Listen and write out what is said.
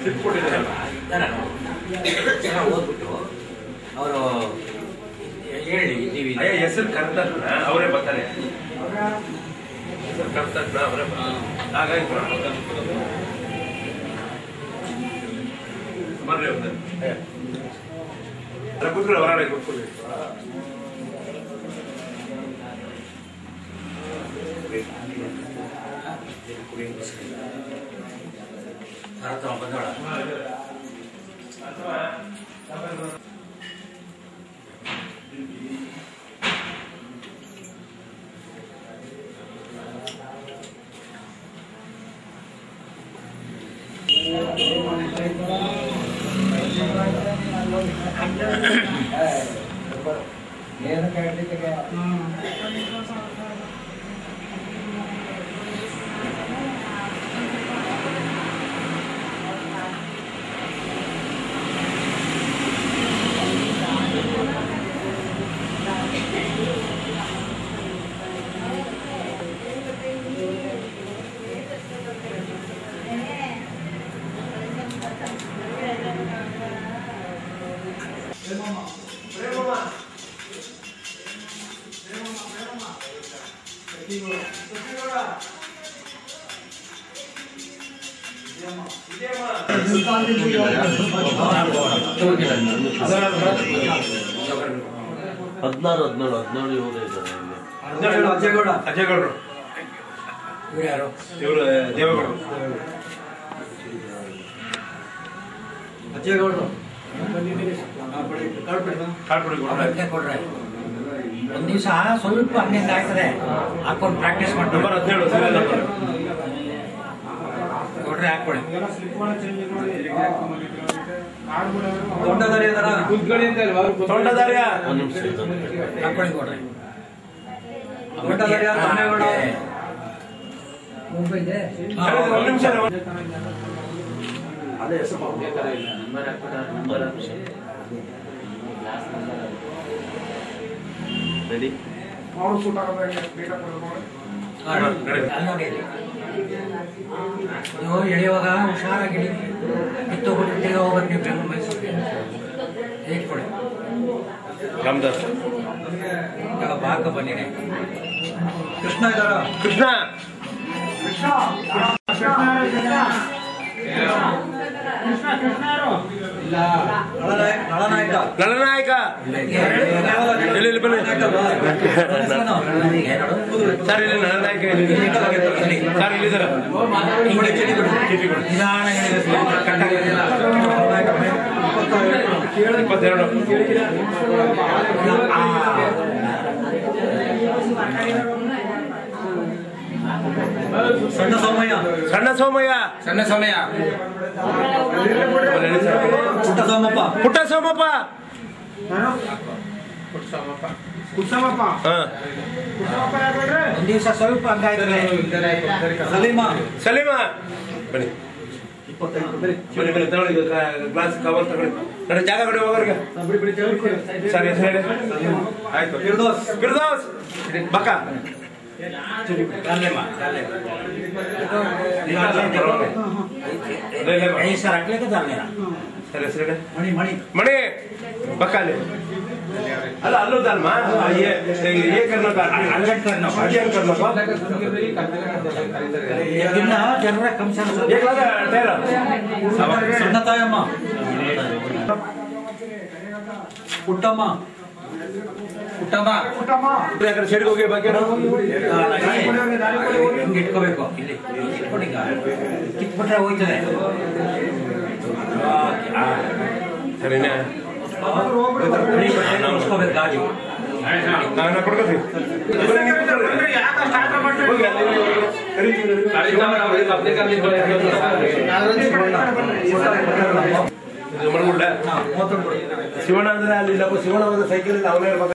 Slip ಕೊಟ್ಟಿದ್ದಾರಲ್ಲ ಚೆನ್ನಾಗಿ ಓದ್ಬಿಟ್ಟು ಅವರು ಹೇಳಿ ನೀವು ಅಯ್ಯ ಹೆಸರು ಕರೆದ ತಕ್ಷಣ ಅವರೇ ಬರ್ತಾರೆ ಹೆಸರು ಕರೆದ ತಕ್ಷಣ ಅವರೇ ಬರ್ತಾರೆ ಹಾಗಾಗಿ ಬರ್ರಿ ಒಂದು ಅಯ್ಯ. ಅಲ್ಲ, ಕೂತ್ಕೊಳ್ಳಿ ಹೊರಗಡೆ ಕೂತ್ಕೊಳ್ಳಿ ಭಾರತ ಬಂದೋಳ ಹದಿನಾರು ಹದಿನೇಳು ಹದಿನೇಳು ಇವರು ಇದ್ದಾರೆ ಇಲ್ಲಿ ಅಜ್ಜೇಗೌಡ ಅಜಯ್ ಗೌಡ್ರು ಇವ್ರು ಯಾರು ಇವರು ದೇವೇಗೌಡರು ಅಜ್ಜೇಗೌಡರು ಕಾಡ್ಪುಡಿ ಗೌಡ್ರು ಅದಕ್ಕೆ ಕೊಡ್ರೆ ಒಂದ್ ದಿವಸ ಸ್ವಲ್ಪ ಹಂಗೆ ಆಗ್ತದೆ ಹಾಕೊಂಡು ಪ್ರಾಕ್ಟೀಸ್ ನಂಬರ್ ಮಾಡ್ತಾರೆ ಹದಿನೇಳು ಸೀರಿಯಲ್ ನಂಬರ್ ಕೊಡ್ರೆ ಹಾಕೊಳ್ಳಿ ತೊಂಡದಾರ್ಯ ಒಂದು ನಿಮಿಷ ಇದನ್ನು ಹಾಕೊಳ್ಳಿ ಕೊಡ್ರೆ ದೊಡ್ಡದಾರ್ಯ, ಧನ್ಯವಾದ. ಒಂದು ನಿಮಿಷ ರೆಡಿ ಅಲ್ಲಿ ನೋಡಿ ಇಲ್ಲಿ. ನೀವು ಎಳೆಯುವಾಗ ಹುಷಾರಾಗಿ ಇಳಿ. ಕಿತ್ತು ಬಿಟ್ಟು ಹೋಗ್ಬೇಕು ನೀವು ಬೆಂಗಳೂರು ಮೈಸೂರಿಗೆ ಹೇಗೆ ಕೊಡಿ ರಾಮದಾಸ್ ಇವಾಗ ಬಾಕ ಬಂದಿದೆ ಕೃಷ್ಣ ಇದ್ದಾರ ಕೃಷ್ಣ ನಳನಾಯಕ ನಳನಾಯಕ ನಳನಾಯಕ ಇಲ್ಲಿ ಇಲ್ಲಿ ಬನ್ನಿ ಸರ್ ಇಲ್ಲಿ ನಳನಾಯಕ ಇಲ್ಲಿ ಸರ್ ಇಲ್ಲಿದ್ದಾರೆ ಚೀಟಿ ಕೊಡಿ ಇಪ್ಪತ್ತೆರಡು ಸಣ್ಣ ಸೋಮಯ್ಯ ಸಣ್ಣ ಸೋಮಯ್ಯ ಸಣ್ಣ ಸಮಯ ಪುಟ್ಟ ಸೋಮಪ್ಪ ಪುಟ್ಟ ಸೋಮಪ್ಪ ಹಾ ಒಂದ್ ದಿವಸ ಸ್ವಲ್ಪ ಹಂಗಾಯ್ತದೆ ಸಲೀಮ ಸಲೀಮ ಬನ್ನಿ ಬನ್ನಿ ಬನ್ನಿ ತಗೊಳ್ಳಿ ಗ್ಲಾಸ್ ಕವರ್ ತಗೊಳ್ಳಿ ನೋಡಿ ಜಾಗ ಕೊಡಿ ಹೋಗೋರ್ಗೆ ಸರಿ ಸರಿ ಆಯ್ತು ಫಿರ್ದೋಸ್ ಫಿರ್ದೋಸ್ ಬಕ್ಕ ಐದು ಸರ್ ಹಾಕ್ಲಿಕ್ಕೆ ತರಲಿಲ್ಲ ಸರಿ ಸರಿ ಮಣಿ ಮಣಿ ಮಣಿ ಬಕ್ಕ ಅಲ್ಲಿ ಅಲ್ಲ ಅಲ್ಲೂ ದಾಲ್ಮ ये ये करना का अलग करना अध्ययन करना का ಇನ್ನ ಜನರ ಕಮಿಷನ್ ये लगा तेरा ಸಣ್ಣ ತಾಯಮ್ಮ ಪುಟ್ಟಮ್ಮ ಕುಟುಂಬ ಯಾಕಂದ್ರೆ ಸೈಡ್ಗೆ ಹೋಗಿ ಬಗ್ಗೆ ಹಿಂಗೆ ಇಟ್ಕೋಬೇಕು ಇಲ್ಲಿ ಇಟ್ಕೊಂಡು ಈಗ ಕಿತ್ಬಿಟ್ರೆ ಹೋಯ್ತದೆ ಸರಿನಾ ಇಟ್ಕೋಬೇಕು ಗಾಜು ನಾನು ಕೊಡ್ಕೊತೀವಿ ಹೋಗಿ ಅಲ್ಲಿ ಮಡ್ಬಿಡ್ಲ ಶಿವಣ್ಣ ಅಂದ್ರೆ ಅಲ್ಲಿ ಇಲ್ಲಪ್ಪ ಶಿವಣ್ಣ ಒಂದು ಸೈಕಲ್ ಇಲ್ಲ ಅವನೇ